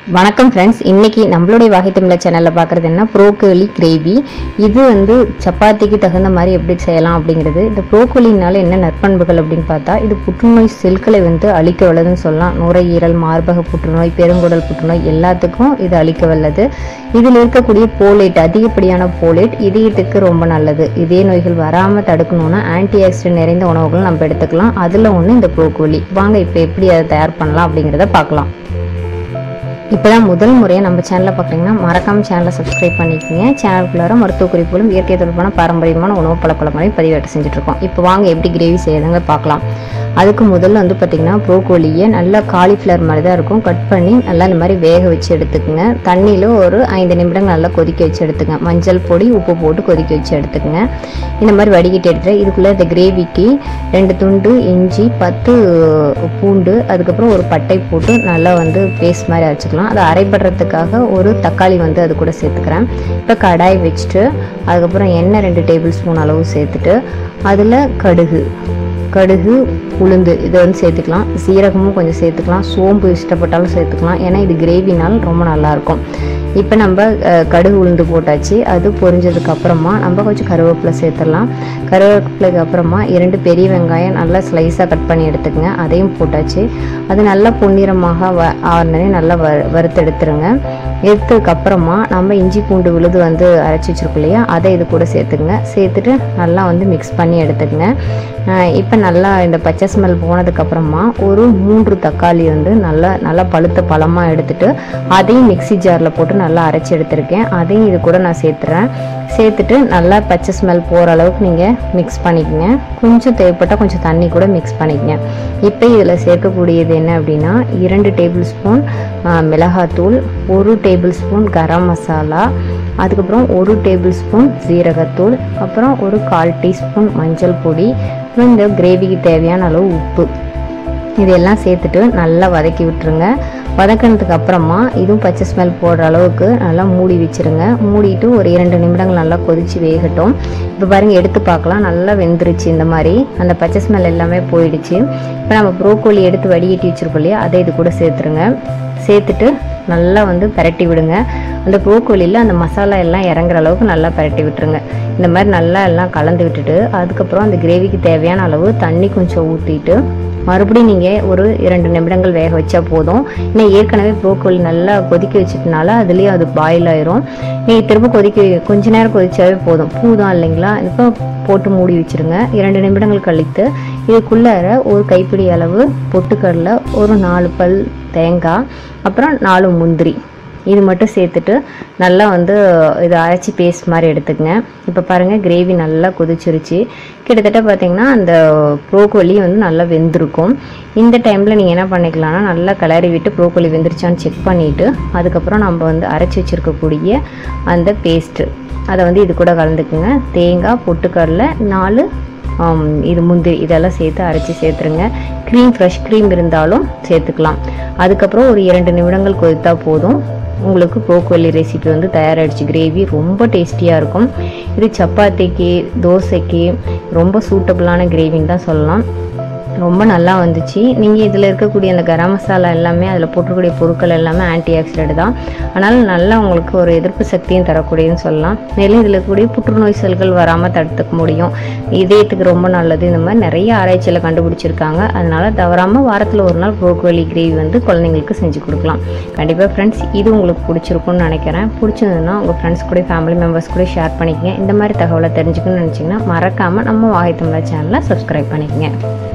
வணக்கம் ஃப்ரெண்ட்ஸ் இன்னைக்கு நம்மளுடைய வாகை தமிழர் சேனலில் பார்க்குறது என்ன ப்ரோக்கோலி கிரேவி இது வந்து சப்பாத்திக்கு தகுந்த மாதிரி எப்படி செய்யலாம் அப்படிங்கிறது இந்த ப்ரோக்கோலினால என்ன நற்பண்புகள் அப்படின்னு பார்த்தா இது புற்றுநோய் செல்களை வந்து அழிக்க வல்லதுன்னு சொல்லலாம் நுரையீரல் மார்பக புற்றுநோய் பெருங்குடல் புற்றுநோய் எல்லாத்துக்கும் இது அழிக்க வல்லது இதில் இருக்கக்கூடிய போலேட் அதிகப்படியான போலேட் இதயத்துக்கு ரொம்ப நல்லது இதய நோய்கள் வராமல் தடுக்கணும்னா ஆன்டி ஆக்சிடென்ட் நிறைந்த உணவுகள் நம்ம எடுத்துக்கலாம் அதில் ஒன்று இந்த ப்ரோக்கோலி வாங்க இப்போ எப்படி அதை தயார் பண்ணலாம் அப்படிங்கிறத பார்க்கலாம் இப்போதான் முதல் முறையாக நம்ம சேனலை பார்க்குறீங்கன்னா மறக்காம சேனலை சப்ஸ்கிரைப் பண்ணிக்கோங்க சேனலுக்குள்ளார மருத்துவ குறிப்புகளும் இயற்கை தொடர்பான பாரம்பரியமான உணவு பழக்கவழக்கங்களையும் பதிவேற்ற செஞ்சுட்டு இருக்கோம் இப்போ வாங்க எப்படி கிரேவி செய்யறதுங்க பார்க்கலாம் அதுக்கு முதல்ல வந்து பார்த்திங்கன்னா ப்ரோக்கோலியை நல்லா காலிஃப்ளவர் மாதிரி தான் இருக்கும் கட் பண்ணி நல்லா இந்த மாதிரி வேக வச்சு எடுத்துக்கோங்க தண்ணியில் ஒரு ஐந்து நிமிடங்கள் நல்லா கொதிக்க வச்சு எடுத்துங்க மஞ்சள் பொடி உப்பு போட்டு கொதிக்க வச்சு எடுத்துக்கோங்க இந்த மாதிரி வடிகட்டி எடுத்துட்டு இதுக்குள்ளே இந்த கிரேவிக்கு ரெண்டு துண்டு இஞ்சி பத்து பூண்டு அதுக்கப்புறம் ஒரு பட்டை போட்டு நல்லா வந்து பேஸ்ட் மாதிரி அரைச்சிக்கலாம் அதை அரைப்படுறதுக்காக ஒரு தக்காளி வந்து அது கூட சேர்த்துக்கிறேன் இப்போ கடாய் வச்சுட்டு அதுக்கப்புறம் எண்ணெய் ரெண்டு டேபிள் ஸ்பூன் அளவு சேர்த்துட்டு அதில் கடுகு கடுகு உளுந்து இதை வந்து சேர்த்துக்கலாம் சீரகமும் கொஞ்சம் சேர்த்துக்கலாம் சோம்பு இஷ்டப்பட்டாலும் சேர்த்துக்கலாம் ஏன்னா இது கிரேவினால் ரொம்ப நல்லாயிருக்கும் இப்போ நம்ம அஹ், கடுகு உளுந்து போட்டாச்சு அது பொரிஞ்சதுக்கு அப்புறமா நம்ம கொஞ்சம் கருவேப்பிலை சேர்த்துடலாம் கருவேப்பிலைக்கு அப்புறமா இரண்டு பெரிய வெங்காயம் நல்லா ஸ்லைஸாக கட் பண்ணி எடுத்துக்கங்க அதையும் போட்டாச்சு அது நல்லா பொன்னிறமாக வ ஆறுனே நல்லா வ வறுத்தெடுத்துருங்க எடுத்ததுக்கு அப்புறமா நம்ம இஞ்சி பூண்டு விழுது வந்து அரைச்சி வச்சிருக்கோம் இல்லையா அதை இது கூட சேர்த்துக்குங்க சேர்த்துட்டு நல்லா வந்து மிக்ஸ் பண்ணி எடுத்துக்கங்க இப்போ நல்லா இந்த பச்சை ஸ்மெல் போனதுக்கப்புறமா ஒரு மூன்று தக்காளி வந்து நல்லா நல்லா பழுத்த பழமாக எடுத்துட்டு அதையும் மிக்ஸி ஜாரில் போட்டு நல்லா அரைச்சி எடுத்திருக்கேன் அதையும் இது கூட நான் சேர்த்துறேன் சேர்த்துட்டு நல்லா பச்சை ஸ்மெல் போகிற அளவுக்கு நீங்கள் மிக்ஸ் பண்ணிக்கங்க கொஞ்சம் தேவைப்பட்டால் கொஞ்சம் தண்ணி கூட மிக்ஸ் பண்ணிக்கங்க இப்போ இதில் சேர்க்கக்கூடியது என்ன அப்படின்னா இரண்டு டேபிள் ஸ்பூன் மிளகாத்தூள் ஒரு டேபிள் ஸ்பூன் கரம் மசாலா அதுக்கப்புறம் ஒரு டேபிள் ஸ்பூன் ஜீரகத்தூள் அப்புறம் ஒரு கால் டீஸ்பூன் மஞ்சள் பொடி அப்புறம் இந்த கிரேவிக்கு தேவையான அளவு உப்பு இதெல்லாம் சேர்த்துட்டு நல்லா வதக்கி விட்டுருங்க வதக்கினதுக்கு அப்புறமா இதுவும் பச்சை ஸ்மெல் போடுற அளவுக்கு நல்லா மூடி வச்சிருங்க மூடிட்டு ஒரு இரண்டு நிமிடங்கள் நல்லா கொதிச்சு வேகட்டும் இப்போ பாருங்க எடுத்து பார்க்கலாம் நல்லா வெந்துருச்சு இந்த மாதிரி அந்த பச்சை ஸ்மெல் எல்லாமே போயிடுச்சு இப்போ நம்ம ப்ரோக்கோலி எடுத்து வடிகட்டி வச்சிருக்கோம் இல்லையா அதை இது கூட சேர்த்துருங்க சேர்த்துட்டு நல்லா வந்து பரட்டி விடுங்க அந்த ப்ரோக்கோலியில் அந்த மசாலா எல்லாம் இறங்குற அளவுக்கு நல்லா பரட்டி விட்டுருங்க இந்த மாதிரி நல்லா எல்லாம் கலந்து விட்டுட்டு அதுக்கப்புறம் அந்த கிரேவிக்கு தேவையான அளவு தண்ணி கொஞ்சம் ஊற்றிட்டு மறுபடியும் நீங்கள் ஒரு இரண்டு நிமிடங்கள் வேக வச்சா போதும் ஏன்னா ஏற்கனவே ப்ரோக்கோலி நல்லா கொதிக்க வச்சதுனால அதுலேயே அது பாயில் ஆயிரும் நீங்கள் திரும்ப கொதிக்க கொஞ்ச நேரம் கொதிச்சாவே போதும் பூ தான் இல்லைங்களா இப்போ போட்டு மூடி வச்சிருங்க இரண்டு நிமிடங்கள் கழித்து இதுக்குள்ளார ஒரு கைப்பிடி அளவு பொட்டுக்கடலை ஒரு நாலு பல் தேங்காய் அப்புறம் நாலு முந்திரி இது மட்டும் சேர்த்துட்டு நல்லா வந்து இதை அரைச்சி பேஸ்ட் மாதிரி எடுத்துக்கங்க இப்போ பாருங்கள் கிரேவி நல்லா கொதிச்சிருச்சு கிட்டத்தட்ட பார்த்தீங்கன்னா அந்த ப்ரோக்கோலி வந்து நல்லா வெந்திருக்கும் இந்த டைமில் நீங்கள் என்ன பண்ணிக்கலாம்னா நல்லா கிளறி விட்டு ப்ரோக்கோலி வெந்துருச்சான்னு செக் பண்ணிவிட்டு அதுக்கப்புறம் நம்ம வந்து அரைச்சி வச்சுருக்கக்கூடிய அந்த பேஸ்ட்டு அதை வந்து இது கூட கலந்துக்குங்க தேங்காய் பொட்டுக்கடலை நாலு ஆம், இது முந்திரி இதெல்லாம் சேர்த்து அரைச்சி சேர்த்துருங்க க்ரீம் ஃப்ரெஷ் க்ரீம் இருந்தாலும் சேர்த்துக்கலாம் அதுக்கப்புறம் ஒரு இரண்டு நிமிடங்கள் கொதித்தா போதும் உங்களுக்கு ப்ரோக்கோலி ரெசிபி வந்து தயாராகிடுச்சு கிரேவி ரொம்ப டேஸ்டியாக இருக்கும் இது சப்பாத்திக்கு தோசைக்கு ரொம்ப சூட்டபுளான கிரேவின்னு தான் சொல்லலாம் ரொம்ப நல்லா வந்துச்சு நீங்கள் இதில் இருக்கக்கூடிய அந்த கரம் மசாலா எல்லாமே அதில் போட்டிருக்கக்கூடிய பொருட்கள் எல்லாமே ஆன்டி ஆக்சிடென்ட் தான் அதனால் நல்லா உங்களுக்கு ஒரு எதிர்ப்பு சக்தியும் தரக்கூடியதுன்னு சொல்லலாம் மேலும் இதில் இருக்கக்கூடிய புற்றுநோய் செல்கள் வராமல் தடுத்துக்க முடியும் இதயத்துக்கு ரொம்ப நல்லது இந்த மாதிரி நிறைய ஆராய்ச்சியில் கண்டுபிடிச்சிருக்காங்க அதனால் தவறாமல் வாரத்தில் ஒரு நாள் ப்ரோக்கோலி கிரேவி வந்து குழந்தைங்களுக்கு செஞ்சு கொடுக்கலாம் கண்டிப்பாக ஃப்ரெண்ட்ஸ் இது உங்களுக்கு பிடிச்சிருக்கும்னு நினைக்கிறேன் பிடிச்சதுன்னா உங்கள் ஃப்ரெண்ட்ஸ் கூட ஃபேமிலி மெம்பர்ஸ் கூட ஷேர் பண்ணிக்கங்க இந்த மாதிரி தகவலை தெரிஞ்சுக்கணும்னு நினச்சிங்கன்னா மறக்காமல் நம்ம வாகை தமிழா சேனலை சப்ஸ்கிரைப் பண்ணிக்கங்க